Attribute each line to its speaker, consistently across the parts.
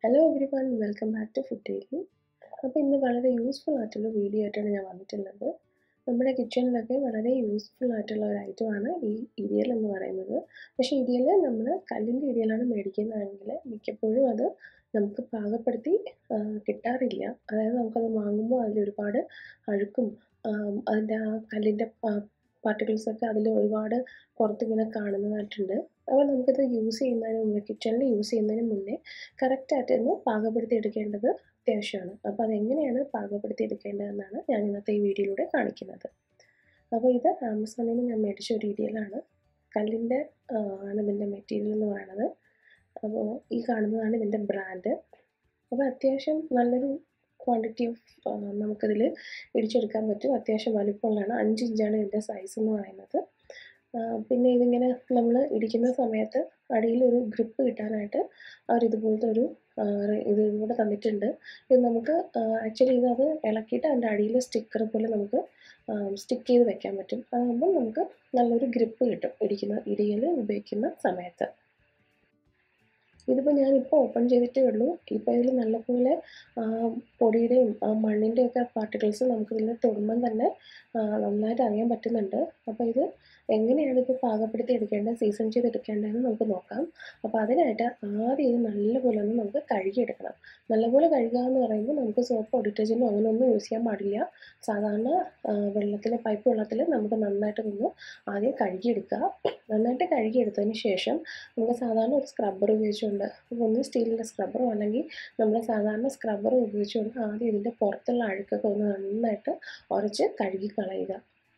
Speaker 1: hello every one welcome back to food daily അപ്പോൾ ഇന്ന് വളരെ യൂസ്ഫുൾ ആയിട്ടുള്ള വീഡിയോ ആയിട്ടാണ് ഞാൻ വന്നിട്ടുള്ളത് നമ്മുടെ കിച്ചണിലൊക്കെ വളരെ യൂസ്ഫുൾ ആയിട്ടുള്ള ഒരു ഐറ്റമാണ് ഈ ഇടിയൽ എന്ന് പറയുന്നത് പക്ഷേ ഇടിയൽ നമ്മൾ കല്ലിൻ്റെ ഇടിയലാണ് മേടിക്കുന്നതെങ്കിൽ മിക്കപ്പോഴും അത് നമുക്ക് പാകപ്പെടുത്തി ആ, കിട്ടാറില്ല അതായത് നമുക്കത് വാങ്ങുമ്പോൾ അതിൽ ഒരുപാട് അഴുക്കും ആം, അതിൻ്റെ ആ കല്ലിൻ്റെ പാർട്ടിക്കിൾസൊക്കെ അതിൽ ഒരുപാട് പുറത്തിങ്ങനെ കാണുന്നതായിട്ടുണ്ട് അപ്പോൾ നമുക്കിത് യൂസ് ചെയ്യുന്നതിന് മുമ്പേ കിച്ചണിൽ യൂസ് ചെയ്യുന്നതിന് മുന്നേ കറക്റ്റായിട്ട് ഒന്ന് പാകപ്പെടുത്തി എടുക്കേണ്ടത് അത്യാവശ്യമാണ് അപ്പോൾ അതെങ്ങനെയാണ് പാകപ്പെടുത്തി എടുക്കേണ്ടതെന്നാണ് ഞാൻ ഇന്നത്തെ ഈ വീഡിയോയിലൂടെ കാണിക്കുന്നത് അപ്പോൾ ഇത് ആമസോണിൽ നിന്ന് ഞാൻ മേടിച്ച ഒരു രീതിയിലാണ് കല്ലിൻ്റെ ആണ് ഇതിൻ്റെ മെറ്റീരിയൽ എന്ന് പറയുന്നത് അപ്പോൾ ഈ കാണുന്നതാണ് ഇതിൻ്റെ ബ്രാൻഡ് അപ്പോൾ അത്യാവശ്യം നല്ലൊരു ക്വാണ്ടിറ്റി ഓഫ് നമുക്കിതിൽ ഇടിച്ചെടുക്കാൻ പറ്റും അത്യാവശ്യം വലിപ്പമുള്ളതാണ് അഞ്ച് ഇഞ്ചാണ് ഇതിൻ്റെ സൈസ് എന്ന് പറയുന്നത് ആ, പിന്നെ ഇതിങ്ങനെ നമ്മൾ ഇടിക്കുന്ന സമയത്ത് അടിയിൽ ഒരു ഗ്രിപ്പ് കിട്ടാനായിട്ട് അവർ ഇതുപോലത്തെ ഒരു ആ, റെ- ഇത് കൂടെ തന്നിട്ടുണ്ട് ഇത് നമുക്ക് ആക്ച്വലി ഇത് അത് ഇളക്കിയിട്ട് അതിൻ്റെ അടിയിൽ സ്റ്റിക്കർ പോലെ നമുക്ക് സ്റ്റിക്ക് ചെയ്ത് വെക്കാൻ പറ്റും അതാകുമ്പോൾ നമുക്ക് നല്ലൊരു ഗ്രിപ്പ് കിട്ടും ഇടിക്കുന്ന ഇടിയിൽ ഉപയോഗിക്കുന്ന സമയത്ത് ഇതിപ്പോൾ ഞാനിപ്പോൾ ഓപ്പൺ ചെയ്തിട്ടേ ഉള്ളൂ ഇപ്പോൾ ഇതിൽ നല്ലപോലെ ആ, പൊടിയുടെയും ആ മണ്ണിൻ്റെയും ഒക്കെ പാർട്ടിക്കിൾസ് നമുക്കിതിൽ തൊടുമ്പം തന്നെ ആ, നന്നായിട്ട് അറിയാൻ പറ്റുന്നുണ്ട് അപ്പോൾ ഇത് എങ്ങനെയാണ് ഇത് പാകപ്പെടുത്തി എടുക്കേണ്ടത് സീസൺ ചെയ്ത് എടുക്കേണ്ടതെന്ന് നമുക്ക് നോക്കാം അപ്പോൾ അതിനായിട്ട് ആദ്യം ഇത് നല്ലപോലെ ഒന്ന് നമുക്ക് കഴുകിയെടുക്കണം നല്ലപോലെ കഴുകുക എന്ന് പറയുമ്പോൾ നമുക്ക് സോപ്പോ ഡിറ്റർജൻറ്റോ അങ്ങനെ ഒന്നും യൂസ് ചെയ്യാൻ പാടില്ല സാധാരണ വെള്ളത്തിൽ പൈപ്പ് വെള്ളത്തിൽ നമുക്ക് നന്നായിട്ട് നിന്ന് ആദ്യം കഴുകിയെടുക്കുക നന്നായിട്ട് കഴുകിയെടുത്തതിന് ശേഷം നമുക്ക് സാധാരണ ഒരു സ്ക്രബ്ബർ ഉപയോഗിച്ചുകൊണ്ട് ഇപ്പോൾ ഒന്ന് സ്റ്റീലിൻ്റെ സ്ക്രബ്ബറോ അല്ലെങ്കിൽ നമ്മുടെ സാധാരണ സ്ക്രബ്ബർ ഉപയോഗിച്ചുകൊണ്ട് ആദ്യം ഇതിൻ്റെ പുറത്തുള്ള അഴുക്കൊക്കെ ഒന്ന് നന്നായിട്ട് ഉരച്ച് കഴുകി കളയുക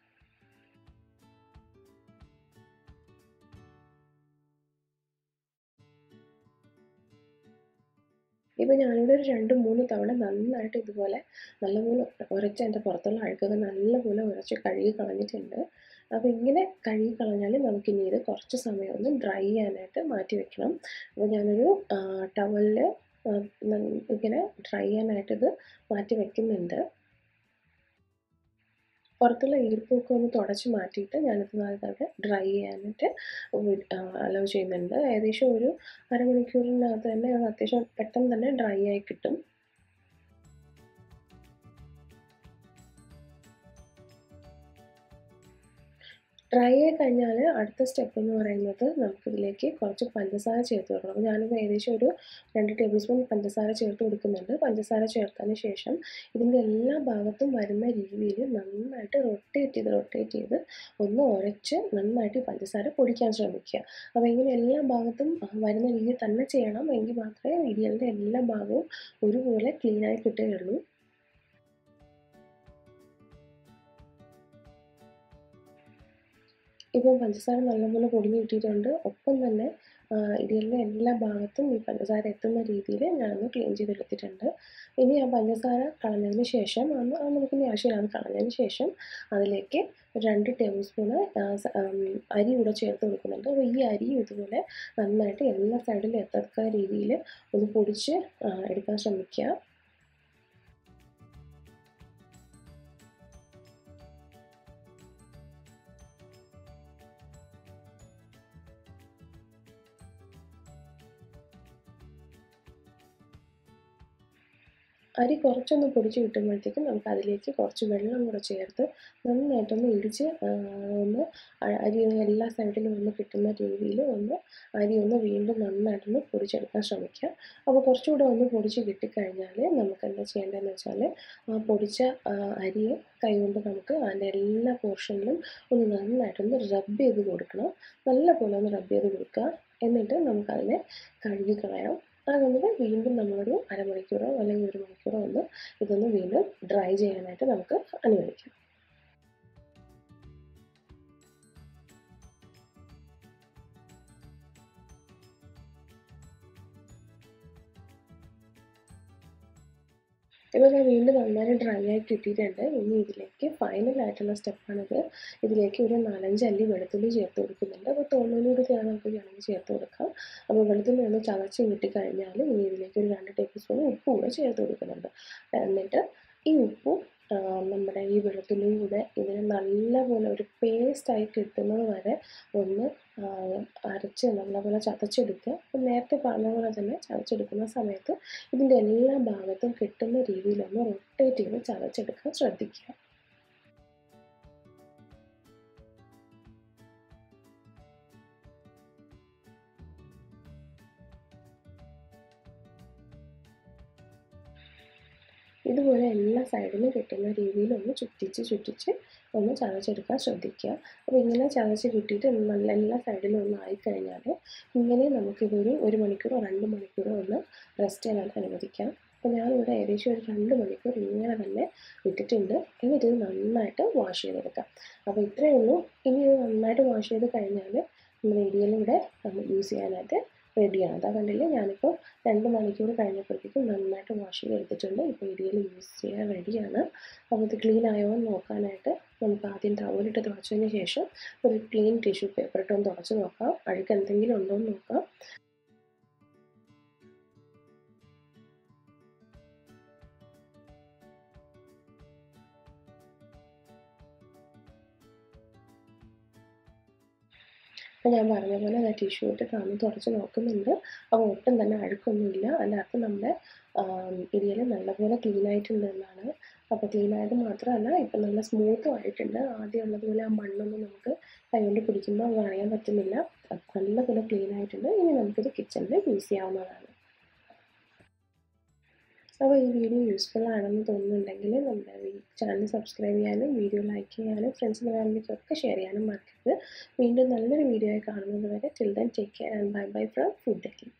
Speaker 1: ഇപ്പോൾ ഞാനിവിടെ ഒരു രണ്ട് മൂന്ന് തവണ നന്നായിട്ട് ഇതുപോലെ നല്ലപോലെ ഉരച്ച് അതിൻ്റെ പുറത്തുള്ള അഴുക്കൊക്കെ നല്ലപോലെ ഉരച്ച് കഴുകി കളഞ്ഞിട്ടുണ്ട് അപ്പോൾ ഇങ്ങനെ കഴുകി കളഞ്ഞാൽ നമുക്കിനി ഇത് കുറച്ച് സമയം ഒന്ന് ഡ്രൈ ചെയ്യാനായിട്ട് മാറ്റി വെക്കണം അപ്പോൾ ഞാനൊരു ടവലിൽ ഇങ്ങനെ ഡ്രൈ ചെയ്യാനായിട്ട് ഇത് മാറ്റി വെക്കുന്നുണ്ട് പുറത്തുള്ള ഈർപ്പൊക്കെ ഒന്ന് തുടച്ച് മാറ്റിയിട്ട് ഞാനിത് അവിടെ ഡ്രൈ ചെയ്യാനായിട്ട് അലോ ചെയ്യുന്നുണ്ട് ഏകദേശം ഒരു അരമണിക്കൂറിനകത്ത് തന്നെ അത് അത്യാവശ്യം പെട്ടെന്ന് തന്നെ ഡ്രൈ ആയി കിട്ടും ഡ്രൈ ആയി കഴിഞ്ഞാൽ അടുത്ത സ്റ്റെപ്പ് എന്ന് പറയുന്നത് നമുക്കിതിലേക്ക് കുറച്ച് പഞ്ചസാര ചേർത്ത് കൊടുക്കണം അപ്പോൾ ഞാനിപ്പോൾ ഏകദേശം ഒരു രണ്ട് ടേബിൾ സ്പൂൺ പഞ്ചസാര ചേർത്ത് കൊടുക്കുന്നുണ്ട് പഞ്ചസാര ചേർത്തതിന് ശേഷം ഇതിൻ്റെ എല്ലാ ഭാഗത്തും വരുന്ന രീതിയിൽ നന്നായിട്ട് റൊട്ടേറ്റ് ചെയ്ത് റൊട്ടേറ്റ് ചെയ്ത് ഒന്ന് ഉരച്ച് നന്നായിട്ട് ഈ പഞ്ചസാര പൊടിക്കാൻ ശ്രമിക്കുക അപ്പോൾ ഇങ്ങനെ എല്ലാ ഭാഗത്തും ആ, വരുന്ന രീതിയിൽ തന്നെ ചെയ്യണം എങ്കിൽ മാത്രമേ ഇടിയലിൻ്റെ എല്ലാ ഭാഗവും ഒരുപോലെ ക്ലീനായി കിട്ടുകയുള്ളൂ ഇപ്പം പഞ്ചസാര നല്ലപോലെ പൊടിഞ്ഞ് കിട്ടിയിട്ടുണ്ട് ഒപ്പം തന്നെ ആ, ഇടിയലിൻ്റെ എല്ലാ ഭാഗത്തും ഈ പഞ്ചസാര എത്തുന്ന രീതിയിൽ ഞാനൊന്ന് ക്ലീൻ ചെയ്തെടുത്തിട്ടുണ്ട് ഇനി ആ പഞ്ചസാര കളഞ്ഞതിന് ശേഷം അന്ന് അത് നമുക്കിനി ആവശ്യമില്ല അത് കളഞ്ഞതിന് ശേഷം അതിലേക്ക് രണ്ട് ടേബിൾ സ്പൂണ് ആ, സ- ആം, അരി കൂടെ ചേർത്ത് കൊടുക്കുന്നുണ്ട് അപ്പോൾ ഈ അരിയും ഇതുപോലെ നന്നായിട്ട് എല്ലാ സൈഡിലും എത്തക്ക രീതിയിൽ ഒന്ന് പൊടിച്ച് ആ, എടുക്കാൻ ശ്രമിക്കുക അരി കുറച്ചൊന്ന് പൊടിച്ച് കിട്ടുമ്പോഴത്തേക്കും നമുക്ക് അതിലേക്ക് കുറച്ച് വെള്ളം കൂടെ ചേർത്ത് നന്നായിട്ടൊന്ന് ഇടിച്ച് ആ, ഒന്ന് അ- അരി ഒന്ന് എല്ലാ സൈഡിലും ഒന്ന് കിട്ടുന്ന രീതിയിൽ ഒന്ന് അരി ഒന്ന് വീണ്ടും നന്നായിട്ടൊന്ന് പൊടിച്ചെടുക്കാൻ ശ്രമിക്കുക അപ്പോൾ കുറച്ചുകൂടെ ഒന്ന് പൊടിച്ച് കിട്ടിക്കഴിഞ്ഞാൽ നമുക്ക് എന്താ ചെയ്യേണ്ടതെന്ന് വെച്ചാൽ ആ പൊടിച്ച ആ, അരി കൈകൊണ്ട് നമുക്ക് അതിൻ്റെ എല്ലാ പോർഷനിലും ഒന്ന് നന്നായിട്ടൊന്ന് റബ്ബ് ചെയ്ത് കൊടുക്കണം നല്ലപോലെ ഒന്ന് റബ്ബ് ചെയ്ത് കൊടുക്കുക എന്നിട്ട് നമുക്കതിനെ കഴുകി കളയാം അത് കഴിഞ്ഞിട്ട് വീണ്ടും നമ്മളൊരു അരമണിക്കൂറോ അല്ലെങ്കിൽ ഒരു മണിക്കൂറോ ഒന്ന് ഇതൊന്ന് വീണ്ടും ഡ്രൈ ചെയ്യാനായിട്ട് നമുക്ക് അനുവദിക്കാം ഇപ്പോൾ ഞാൻ വീണ്ടും നന്നായി ഡ്രൈ ആയി കിട്ടിയിട്ടുണ്ട് ഇനി ഇതിലേക്ക് ഫൈനൽ ആയിട്ടുള്ള സ്റ്റെപ്പാണിത് ഇതിലേക്ക് ഒരു നാലഞ്ച് അല്ലി വെളുത്തുള്ളി ചേർത്ത് കൊടുക്കുന്നുണ്ട് അപ്പോൾ തോന്നലൂടെ ചെയ്യാൻ നമുക്ക് വേണമെങ്കിൽ ചേർത്ത് കൊടുക്കാം അപ്പോൾ വെളുത്തുള്ളി ഒന്ന് ചതച്ച് കിട്ടിക്കഴിഞ്ഞാൽ ഇനി ഇതിലേക്ക് ഒരു രണ്ട് ടേബിൾ സ്പൂൺ ഉപ്പ് കൂടെ ചേർത്ത് കൊടുക്കുന്നുണ്ട് എന്നിട്ട് ഈ ഉപ്പും നമ്മുടെ ഈ വെളുത്തുള്ളിയും കൂടെ ഇതിനെ നല്ലപോലെ ഒരു പേസ്റ്റായി കിട്ടുന്നത് വരെ ഒന്ന് അരച്ച് നല്ലപോലെ ചതച്ചെടുക്കുക അപ്പം നേരത്തെ പറഞ്ഞ പോലെ തന്നെ ചതച്ചെടുക്കുന്ന സമയത്ത് ഇതിൻ്റെ എല്ലാ ഭാഗത്തും കിട്ടുന്ന രീതിയിലൊന്ന് റൊട്ടേറ്റ് ചെയ്ത് ചതച്ചെടുക്കാൻ ശ്രദ്ധിക്കുക ഇതുപോലെ എല്ലാ സൈഡിലും കിട്ടുന്ന രീതിയിൽ ഒന്ന് ചുറ്റിച്ച് ചുറ്റിച്ച് ഒന്ന് ചതച്ചെടുക്കാൻ ശ്രദ്ധിക്കുക അപ്പോൾ ഇങ്ങനെ ചതച്ച് കിട്ടിയിട്ട് നല്ല എല്ലാ സൈഡിലും ഒന്ന് ആയിക്കഴിഞ്ഞാൽ ഇങ്ങനെ നമുക്കിതൊരു ഒരു മണിക്കൂറോ രണ്ട് മണിക്കൂറോ ഒന്ന് റെസ്റ്റ് ചെയ്യാൻ അനുവദിക്കാം അപ്പോൾ ഞാനിവിടെ ഏകദേശം ഒരു രണ്ട് മണിക്കൂർ ഇങ്ങനെ തന്നെ ഇട്ടിട്ടുണ്ട് എന്നിട്ട് ഇത് നന്നായിട്ട് വാഷ് ചെയ്തെടുക്കാം അപ്പോൾ ഇത്രയേ ഉള്ളൂ ഇനി ഇത് നന്നായിട്ട് വാഷ് ചെയ്ത് കഴിഞ്ഞാൽ നമ്മുടെ ഇടിയലിവിടെ യൂസ് ചെയ്യാനായിട്ട് റെഡിയാണ് അതാ കണ്ടില്ലേ ഞാനിപ്പോൾ രണ്ട് മണിക്കൂർ കഴിഞ്ഞപ്പോഴത്തേക്കും നന്നായിട്ട് വാഷ് ചെയ്തെടുത്തിട്ടുണ്ട് ഇപ്പോൾ ഇടിയൽ യൂസ് ചെയ്യാൻ റെഡിയാണ് അപ്പോൾ ഇത് ക്ലീൻ ആയോ എന്ന് നോക്കാനായിട്ട് നമുക്ക് ആദ്യം ടവലിട്ട് തുടച്ചതിന് ശേഷം ഒരു ക്ലീൻ ടിഷ്യൂ പേപ്പർ ഇട്ടൊന്ന് തുടച്ച് നോക്കാം അഴുക്ക് എന്തെങ്കിലും ഉണ്ടോ എന്ന് നോക്കാം അപ്പോൾ ഞാൻ പറഞ്ഞ പോലെ ഞാൻ ടിഷ്യൂ ഇട്ട് തന്ന് തുടച്ച് നോക്കുന്നുണ്ട് അപ്പോൾ ഒട്ടും തന്നെ അഴുക്കൊന്നുമില്ല അതിനകത്ത് നമ്മുടെ ഇടിയൽ നല്ലപോലെ ക്ലീൻ ആയിട്ടുണ്ട് എന്നാണ് അപ്പോൾ ക്ലീൻ ആയത് മാത്രമല്ല ഇപ്പം നല്ല സ്മൂത്തും ആയിട്ടുണ്ട് ആദ്യം ഉള്ളതുപോലെ ആ മണ്ണൊന്നും നമുക്ക് കൈകൊണ്ട് പിടിക്കുമ്പോൾ അത് അറിയാൻ പറ്റുന്നില്ല നല്ലപോലെ ക്ലീൻ ആയിട്ടുണ്ട് ഇനി നമുക്കിത് കിച്ചണിൽ യൂസ് ചെയ്യാവുന്നതാണ് അപ്പോൾ ഈ വീഡിയോ യൂസ്ഫുൾ ആണെന്ന് തോന്നുന്നുണ്ടെങ്കിൽ നമ്മുടെ ചാനൽ സബ്സ്ക്രൈബ് ചെയ്യാനും വീഡിയോ ലൈക്ക് ചെയ്യാനും ഫ്രണ്ട്സിന് ഫാമിലിക്കൊക്കെ ഷെയർ ചെയ്യാനും മറക്കരുത് വീണ്ടും നല്ലൊരു വീഡിയോ ആയി കാണുന്നത് വരെ till then take care and bye bye from food daily